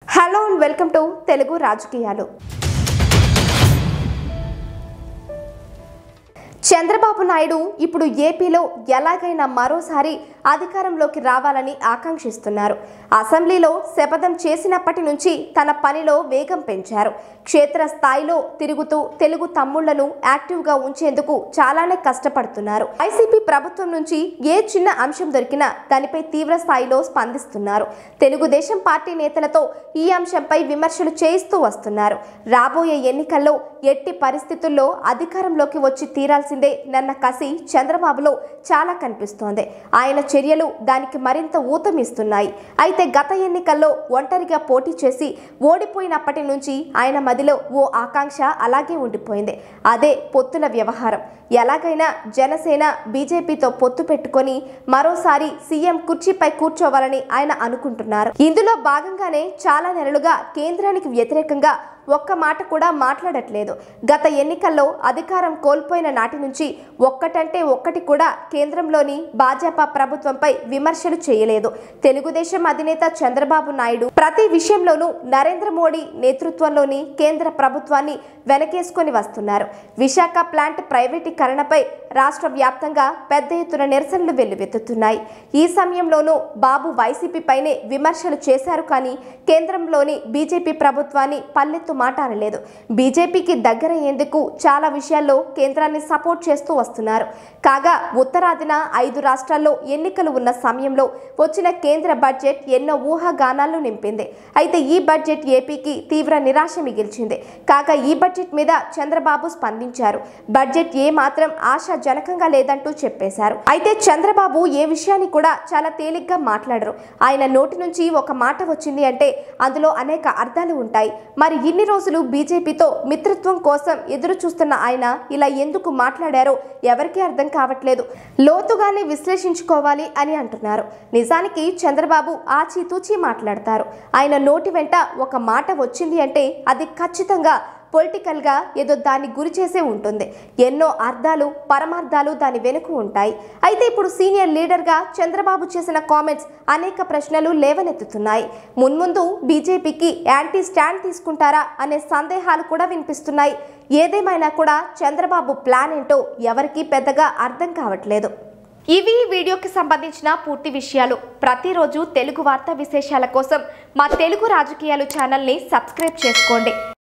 hello and welcome to Telugu రాజకీయాలు చంద్రబాబు నాయుడు ఇప్పుడు ఏపీలో ఎలాగైనా మరోసారి అధికారంలోకి రావాలని ఆకాంక్షిస్తున్నారు అసెంబ్లీలో శపథం చేసినప్పటి నుంచి తన పనిలో వేగం పెంచారు క్షేత్ర స్థాయిలో తిరుగుతూ తెలుగు తమ్ముళ్లను యాక్టివ్గా ఉంచేందుకు చాలానే కష్టపడుతున్నారు వైసీపీ ప్రభుత్వం నుంచి ఏ చిన్న అంశం దొరికినా దానిపై తీవ్ర స్థాయిలో స్పందిస్తున్నారు తెలుగుదేశం పార్టీ నేతలతో ఈ అంశంపై విమర్శలు చేయిస్తూ వస్తున్నారు రాబోయే ఎన్నికల్లో ఎట్టి పరిస్థితుల్లో అధికారంలోకి వచ్చి తీరాల్సిందే నన్న కసి చంద్రబాబులో చాలా కనిపిస్తోంది ఆయన చర్యలు దానికి మరింత ఊతమిస్తున్నాయి అయితే గత ఎన్నికల్లో ఒంటరిగా పోటీ చేసి ఓడిపోయినప్పటి నుంచి ఆయన మదిలో ఓ ఆకాంక్ష అలాగే ఉండిపోయింది అదే పొత్తుల వ్యవహారం ఎలాగైనా జనసేన బీజేపీతో పొత్తు పెట్టుకొని మరోసారి సీఎం కుర్చీపై కూర్చోవాలని ఆయన అనుకుంటున్నారు ఇందులో భాగంగానే చాలా నెలలుగా కేంద్రానికి వ్యతిరేకంగా ఒక్క మాట కూడా మాట్లాడట్లేదు గత ఎన్నికల్లో అధికారం కోల్పోయిన నాటి నుంచి ఒక్కటంటే ఒక్కటి కూడా కేంద్రంలోని భాజపా ప్రభుత్వంపై విమర్శలు చేయలేదు తెలుగుదేశం అధినేత చంద్రబాబు నాయుడు ప్రతి విషయంలోనూ నరేంద్ర మోడీ నేతృత్వంలోని కేంద్ర ప్రభుత్వాన్ని వెనకేసుకొని వస్తున్నారు విశాఖ ప్లాంట్ ప్రైవేటీకరణపై రాష్ట్ర వ్యాప్తంగా పెద్ద ఎత్తున నిరసనలు వెల్లువెత్తుతున్నాయి ఈ సమయంలోనూ బాబు వైసీపీపైనే విమర్శలు చేశారు కానీ కేంద్రంలోని బీజేపీ ప్రభుత్వాన్ని పల్లెత్తు మాట అనలేదు బీజేపీకి దగ్గరయ్యేందుకు చాలా విషయాల్లో కేంద్రాన్ని సపోర్ట్ చేస్తూ వస్తున్నారు కాగా ఉత్తరాదిన ఐదు రాష్ట్రాల్లో ఎన్నికలు ఉన్న సమయంలో వచ్చిన కేంద్ర బడ్జెట్ ఎన్నో ఊహాగానాలను నింపింది అయితే ఈ బడ్జెట్ ఏపీకి తీవ్ర నిరాశ మిగిల్చింది కాగా ఈ బడ్జెట్ మీద చంద్రబాబు స్పందించారు బడ్జెట్ ఏ మాత్రం ఆశాజనకంగా లేదంటూ చెప్పేశారు అయితే చంద్రబాబు ఏ విషయాన్ని కూడా చాలా తేలిగ్గా మాట్లాడరు ఆయన నోటి నుంచి ఒక మాట వచ్చింది అంటే అందులో అనేక అర్థాలు ఉంటాయి మరి ఇన్ని రోజులు బీజేపీతో మిత్రత్వం కోసం ఎదురు చూస్తున్న ఆయన ఇలా ఎందుకు మాట్లాడారో ఎవరికీ అర్థం కావట్లేదు లోతుగానే విశ్లేషించుకోవాలి అని అంటున్నారు నిజానికి చంద్రబాబు ఆచితూచి మాట్లాడతారు ఆయన నోటి వెంట ఒక మాట వచ్చింది అంటే అది ఖచ్చితంగా పొలిటికల్గా ఏదో దాన్ని గురి చేసే ఉంటుంది ఎన్నో అర్థాలు పరమార్థాలు దాని వెనుక ఉంటాయి అయితే ఇప్పుడు సీనియర్ లీడర్గా చంద్రబాబు చేసిన కామెంట్స్ అనేక ప్రశ్నలు లేవనెత్తుతున్నాయి మున్ముందు బీజేపీకి యాంటీ స్టాండ్ తీసుకుంటారా అనే సందేహాలు కూడా వినిపిస్తున్నాయి ఏదేమైనా కూడా చంద్రబాబు ప్లాన్ ఏంటో ఎవరికీ పెద్దగా అర్థం కావట్లేదు ఇవి ఈ వీడియోకి సంబంధించిన పూర్తి విషయాలు ప్రతిరోజు తెలుగు వార్తా విశేషాల కోసం మా తెలుగు రాజకీయాలు ఛానల్ని సబ్స్క్రైబ్ చేసుకోండి